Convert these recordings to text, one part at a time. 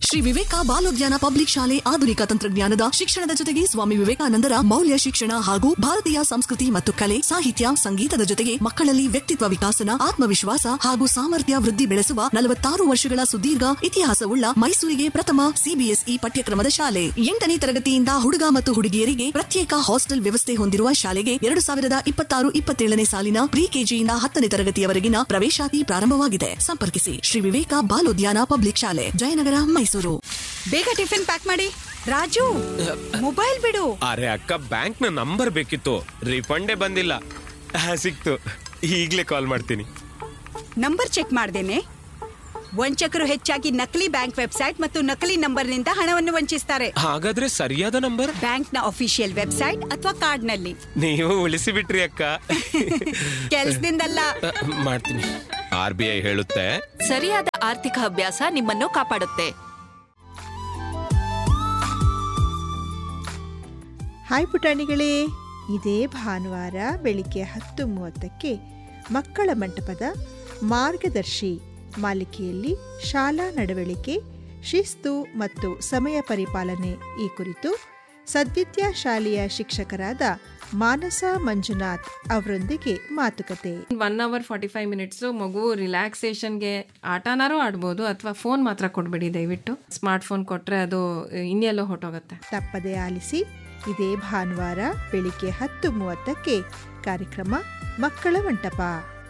ಶ್ರೀ ವಿವೇಕ ಬಾಲೋದ್ಯಾನ public ಶಾಲೆ ಆಧುನಿಕ ತಂತ್ರಜ್ಞಾನದ ಶಿಕ್ಷಣದ ಜೊತೆಗೆ ಸ್ವಾಮಿ ವಿವೇಕಾನಂದರ ಮೌಲ್ಯ ಶಿಕ್ಷಣ ಹಾಗೂ ಭಾರತೀಯ ಸಂಸ್ಕೃತಿ ಮತ್ತು ಕಲೆ ಸಾಹಿತ್ಯ ಸಂಗೀತದ ಜೊತೆಗೆ ಮಕ್ಕಳಲ್ಲಿ ವ್ಯಕ್ತಿತ್ವ ವಿಕಾಸನ ಆತ್ಮವಿಶ್ವಾಸ ಹಾಗೂ ಸಾಮರ್ಥ್ಯ ವೃದ್ಧಿ ಬೆಳೆಸುವ ನಲವತ್ತಾರು ವರ್ಷಗಳ ಸುದೀರ್ಘ ಇತಿಹಾಸವುಳ್ಳ ಮೈಸೂರಿಗೆ ಪ್ರಥಮ ಸಿಬಿಎಸ್ಇ ಪಠ್ಯಕ್ರಮದ ಶಾಲೆ ಎಂಟನೇ ತರಗತಿಯಿಂದ ಹುಡುಗ ಮತ್ತು ಹುಡುಗಿಯರಿಗೆ ಪ್ರತ್ಯೇಕ ಹಾಸ್ಟೆಲ್ ವ್ಯವಸ್ಥೆ ಹೊಂದಿರುವ ಶಾಲೆಗೆ ಎರಡು ಸಾವಿರದ ಇಪ್ಪತ್ತಾರು ಇಪ್ಪತ್ತೇಳನೇ ಸಾಲಿನ ಪ್ರಿ ಕೆಜಿಯಿಂದ ಹತ್ತನೇ ತರಗತಿಯವರೆಗಿನ ಪ್ರವೇಶಾತಿ ಪ್ರಾರಂಭವಾಗಿದೆ ಸಂಪರ್ಕಿಸಿ ಶ್ರೀ ವಿವೇಕ ಬಾಲೋದ್ಯಾನ ಪಬ್ಲಿಕ್ ಶಾಲೆ ಜಯನಗರ ಮೈಸೂರು ಬೇಗ ಟಿಫಿನ್ ಪ್ಯಾಕ್ ಮಾಡಿ ರಾಜು ಮೊಬೈಲ್ ಬಿಡು ಅರೆ ಅಕ್ಕ ಬ್ಯಾಂಕ್ ನ ನಂಬರ್ ಬೇಕಿತ್ತು ರಿಫಂಡೇ ಬಂದಿಲ್ಲ ಆ, ಸಿಕ್ತು ಈಗ್ಲೇ ಕಾಲ್ ಮಾಡ್ತೀನಿ ನಂಬರ್ ಚೆಕ್ ಮಾಡ್ದೇನೆ ವಂಚಕರು ಹೆಚ್ಚಾಗಿ ನಕಲಿ ಬ್ಯಾಂಕ್ ವೆಬ್ಸೈಟ್ ಮತ್ತು ನಕಲಿ ನಂಬರ್ನಿಂದ ಹಣವನ್ನು ವಂಚಿಸ್ತಾರೆ ಹಾಗಾದ್ರೆ ಸರಿಯಾದ ನಂಬರ್ ಬ್ಯಾಂಕ್ನ ಅಫಿಷಿಯಲ್ ವೆಬ್ಸೈಟ್ ಅಥವಾ ಕಾರ್ಡ್ನಲ್ಲಿ ನೀವು ಉಳಿಸಿ ಬಿಟ್ರಿ ಅಕ್ಕ ಕೆಲ್ಸದಿಂದಲ್ಲ ಆ, ಮಾಡ್ತೀನಿ ಆರ್ ಬಿ ಐ ಹೇಳುತ್ತೆ ಸರಿಯಾದ ಆರ್ಥಿಕ ಅಭ್ಯಾಸ ನಿಮ್ಮನ್ನು ಕಾಪಾಡುತ್ತೆ ಹಾಯ್ ಪುಟಾಣಿಗಳೇ ಇದೇ ಭಾನುವಾರ ಬೆಳಿಗ್ಗೆ ಹತ್ತು ಮೂವತ್ತಕ್ಕೆ ಮಕ್ಕಳ ಮಂಟಪದ ಮಾರ್ಗದರ್ಶಿ ಮಾಲಿಕೆಯಲ್ಲಿ ಶಾಲಾ ನಡವಳಿಕೆ ಶಿಸ್ತು ಮತ್ತು ಸಮಯ ಪರಿಪಾಲನೆ ಈ ಕುರಿತು ಸದ್ವಿದ್ಯಾ ಶಾಲೆಯ ಶಿಕ್ಷಕರಾದ ಮಾನಸ ಮಂಜುನಾಥ್ ಅವರೊಂದಿಗೆ ಮಾತುಕತೆ one hour forty five minutes ಮಗು ರಿಲ್ಯಾಕ್ಸೇಷನ್ಗೆ ಆಟನಾರು ಆಡ್ಬೋದು ಅಥವಾ ಫೋನ್ ಮಾತ್ರ ಕೊಡಬೇಡಿ ದಯವಿಟ್ಟು ಸ್ಮಾರ್ಟ್ ಫೋನ್ ಕೊಟ್ಟರೆ ಅದು ಇನ್ನೆಲ್ಲೋ ಹೊಟ್ಟೋಗುತ್ತೆ ತಪ್ಪದೇ ಆಲಿಸಿ ಇದೇ ಭಾನುವಾರ ಬೆಳಿಗ್ಗೆ ಹತ್ತು ಮೂವತ್ತಕ್ಕೆ ಕಾರ್ಯಕ್ರಮ ಮಕ್ಕಳ ಮಂಟಪ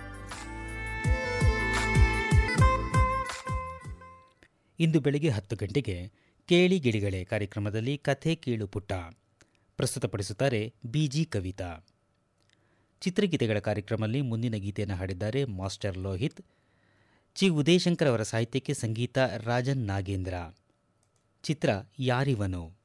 ಇಂದು ಬೆಳಿಗ್ಗೆ ಹತ್ತು ಗಂಟೆಗೆ ಕೇಳಿ ಗಿಳಿಗಳೇ ಕಾರ್ಯಕ್ರಮದಲ್ಲಿ ಕಥೆ ಕೇಳು ಪುಟ್ಟ ಪ್ರಸ್ತುತಪಡಿಸುತ್ತಾರೆ ಬಿಜಿ ಕವಿತಾ ಚಿತ್ರಗೀತೆಗಳ ಕಾರ್ಯಕ್ರಮದಲ್ಲಿ ಮುಂದಿನ ಗೀತೆಯನ್ನು ಹಾಡಿದ್ದಾರೆ ಮಾಸ್ಟರ್ ಲೋಹಿತ್ ಚಿ ಉದಯಶಂಕರ್ ಅವರ ಸಾಹಿತ್ಯಕ್ಕೆ ಸಂಗೀತ ರಾಜನ್ ನಾಗೇಂದ್ರ ಚಿತ್ರ ಯಾರಿವನು